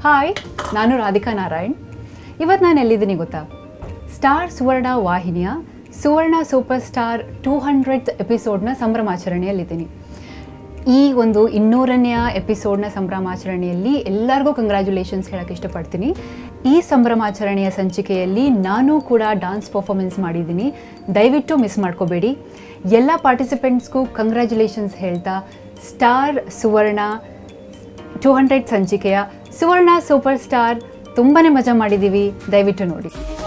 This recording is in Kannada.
ಹಾಯ್ ನಾನು ರಾಧಿಕಾ ನಾರಾಯಣ್ ಇವತ್ತು ನಾನು ಎಲ್ಲಿದ್ದೀನಿ ಗೊತ್ತಾ ಸ್ಟಾರ್ ಸುವರ್ಣ ವಾಹಿನಿಯ Suvarna Super Star two hundred ಎಪಿಸೋಡ್ನ ಸಂಭ್ರಮಾಚರಣೆಯಲ್ಲಿದ್ದೀನಿ ಈ ಒಂದು ಇನ್ನೂರನೆಯ ಎಪಿಸೋಡ್ನ ಸಂಭ್ರಮಾಚರಣೆಯಲ್ಲಿ ಎಲ್ಲರಿಗೂ ಕಂಗ್ರ್ಯಾಚುಲೇಷನ್ಸ್ ಹೇಳೋಕ್ಕೆ ಇಷ್ಟಪಡ್ತೀನಿ ಈ ಸಂಭ್ರಮಾಚರಣೆಯ ಸಂಚಿಕೆಯಲ್ಲಿ ನಾನು ಕೂಡ ಡಾನ್ಸ್ ಪರ್ಫಾರ್ಮೆನ್ಸ್ ಮಾಡಿದ್ದೀನಿ ದಯವಿಟ್ಟು ಮಿಸ್ ಮಾಡ್ಕೋಬೇಡಿ ಎಲ್ಲ ಪಾರ್ಟಿಸಿಪೆಂಟ್ಸ್ಗೂ ಕಂಗ್ರ್ಯಾಚುಲೇಷನ್ಸ್ ಹೇಳ್ತಾ ಸ್ಟಾರ್ ಸುವರ್ಣ ಟೂ ಹಂಡ್ರೆಡ್ ಸಂಚಿಕೆಯ ಸುವರ್ಣ ಸೂಪರ್ ಸ್ಟಾರ್ ತುಂಬಾ ಮಜಾ ಮಾಡಿದ್ದೀವಿ ದಯವಿಟ್ಟು ನೋಡಿ